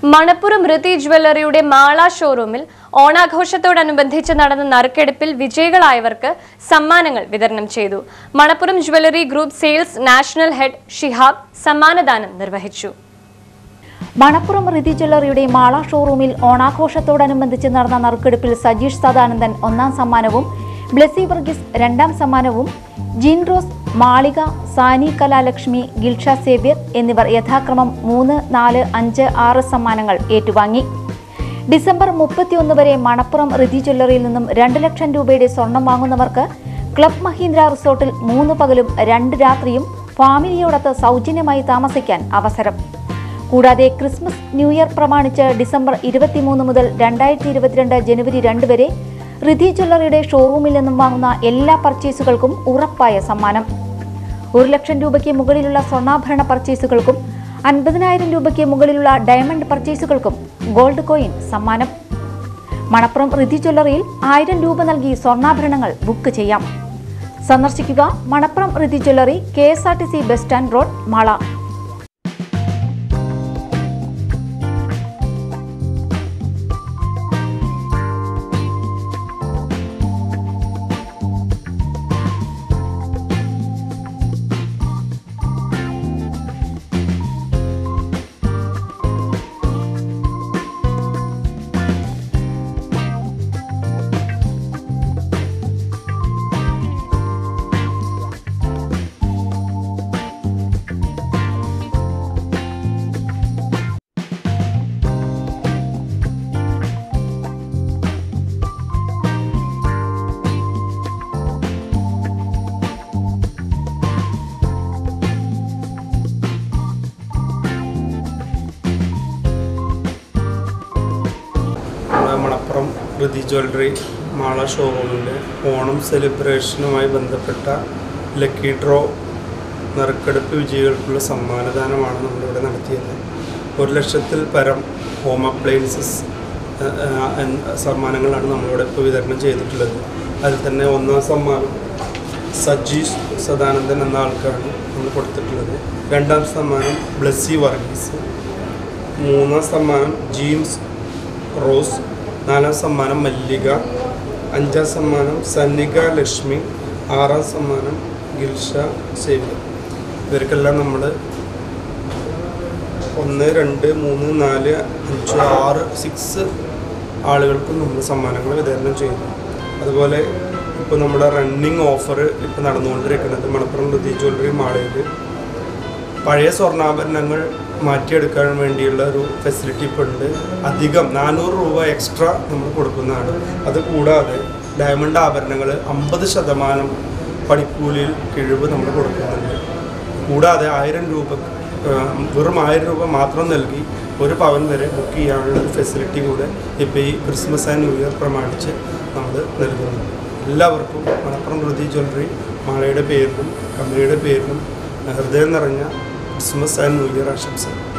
മണപ്പുറം ഋതി ജ്വല്ലറിയുടെ മാള ഷോറൂമിൽ ഓണാഘോഷത്തോടനുബന്ധിച്ച് നടന്ന നറുക്കെടുപ്പിൽ വിജയികളായവർക്ക് സമ്മാനങ്ങൾ വിതരണം ചെയ്തു Manappuram jewellery group sales national head Shihab സമ്മാനദാനം നിർവഹിച്ചു മണപ്പുറം റിതി ജ്വല്ലറിയുടെ മാള ഷോറൂമിൽ ഓണാഘോഷത്തോടനുബന്ധിച്ച് നടന്ന നറുക്കെടുപ്പിൽ സജീഷ് സദാനന്ദൻ ഒന്നാം സമ്മാനവും ബ്ലെസി വർഗീസ് രണ്ടാം സമ്മാനവും ജിൻ റോസ് മാളിക സാനി കലാലക്ഷ്മി ഗിൽഷ സേവ്യർ എന്നിവർ യഥാക്രമം മൂന്ന് നാല് അഞ്ച് ആറ് സമ്മാനങ്ങൾ ഏറ്റുവാങ്ങി ഡിസംബർ മുപ്പത്തിയൊന്ന് വരെ മണപ്പുറം റിതി ജ്വല്ലറിയിൽ നിന്നും രണ്ട് ലക്ഷം രൂപയുടെ സ്വർണം വാങ്ങുന്നവർക്ക് ക്ലബ് മഹീന്ദ്ര റിസോർട്ടിൽ മൂന്ന് പകലും രണ്ട് രാത്രിയും ഫാമിലിയോടൊത്ത് സൗജന്യമായി താമസിക്കാൻ അവസരം കൂടാതെ ക്രിസ്മസ് ന്യൂ ഇയർ പ്രമാണിച്ച് ഡിസംബർ ഇരുപത്തിമൂന്ന് മുതൽ രണ്ടായിരത്തി ഇരുപത്തിരണ്ട് ജനുവരി രണ്ട് വരെ റിതി ജ്വല്ലറിയുടെ ഷോറൂമിൽ നിന്നും വാങ്ങുന്ന എല്ലാ പർച്ചേസുകൾക്കും ഉറപ്പായ സമ്മാനം ഒരു ലക്ഷം രൂപയ്ക്ക് മുകളിലുള്ള സ്വർണ്ണാഭരണ പർച്ചേസുകൾക്കും അൻപതിനായിരം രൂപയ്ക്ക് മുകളിലുള്ള ഡയമണ്ട് പർച്ചേസുകൾക്കും ഗോൾഡ് കോയിൻ സമ്മാനം മണപ്പുറം റിതി ജ്വല്ലറിയിൽ ആയിരം രൂപ നൽകി സ്വർണ്ണാഭരണങ്ങൾ ബുക്ക് ചെയ്യാം സന്ദർശിക്കുക Manappuram Riti jewellery K S R T C bus stand road Mala നമ്മുടെ മണപ്പുറം ഋതി ജ്വല്ലറി മാള ഷോറൂമിൻ്റെ ഓണം സെലിബ്രേഷനുമായി ബന്ധപ്പെട്ട ലക്കി ഡ്രോ നറുക്കെടുപ്പ് വിജയികൾക്കുള്ള സമ്മാനദാനമാണ് നമ്മളിവിടെ നടത്തിയത് ഒരു ലക്ഷത്തിൽ പരം ഹോം അപ്ലയൻസസ് സമ്മാനങ്ങളാണ് നമ്മളിവിടെ ഇപ്പോൾ വിതരണം ചെയ്തിട്ടുള്ളത് അതിൽ തന്നെ ഒന്നാം സമ്മാനം സജീഷ് സദാനന്ദൻ എന്ന ആൾക്കാണ് നമ്മൾ കൊടുത്തിട്ടുള്ളത് രണ്ടാം സമ്മാനം ബ്ലസ്സി വർഗീസ് മൂന്നാം സമ്മാനം ജീംസ് റോസ് നാലാം സമ്മാനം മല്ലിക അഞ്ചാം സമ്മാനം സന്നിക ലക്ഷ്മി ആറാം സമ്മാനം ഗിൽഷ സേവ്യ ഇവർക്കെല്ലാം നമ്മൾ ഒന്ന് രണ്ട് മൂന്ന് നാല് അഞ്ച് ആറ് സിക്സ് ആളുകൾക്കും നമ്മൾ സമ്മാനങ്ങൾ വിതരണം ചെയ്യുന്നു അതുപോലെ ഇപ്പോൾ നമ്മുടെ റണ്ണിങ് ഓഫർ ഇപ്പോൾ നടന്നുകൊണ്ടിരിക്കുന്നത് മണപ്പുറം ഋതി ജ്വല്ലറി മാളയിൽ പഴയ സ്വർണ്ണാഭരണങ്ങൾ മാറ്റിയെടുക്കാൻ വേണ്ടിയുള്ള ഒരു ഫെസിലിറ്റി ഇപ്പോൾ ഉണ്ട് അധികം നാനൂറ് രൂപ എക്സ്ട്രാ നമ്മൾ കൊടുക്കുന്നതാണ് അത് കൂടാതെ ഡയമണ്ട് ആഭരണങ്ങൾ അമ്പത് ശതമാനം പണിക്കൂലിയിൽ കിഴിവ് നമ്മൾ കൊടുക്കുന്നുണ്ട് കൂടാതെ ആയിരം രൂപ ആ, വെറും ആയിരം രൂപ മാത്രം നൽകി ഒരു പവൻ വരെ ബുക്ക് ചെയ്യാനുള്ള ഒരു ഫെസിലിറ്റി കൂടെ ഇപ്പോൾ ഈ ക്രിസ്മസ് ആൻഡ് ന്യൂ ഇയർ പ്രമാണിച്ച് നമ്മൾ നൽകുന്നുണ്ട് എല്ലാവർക്കും മലപ്പുറം ഋതി ജ്വല്ലറി മാളയുടെ പേരിലും കമ്പനിയുടെ പേരിലും ഹൃദയം നിറഞ്ഞ ക്രിസ്മസ് ആൻഡ് ന്യൂ ഇയർ ആശംസകൾ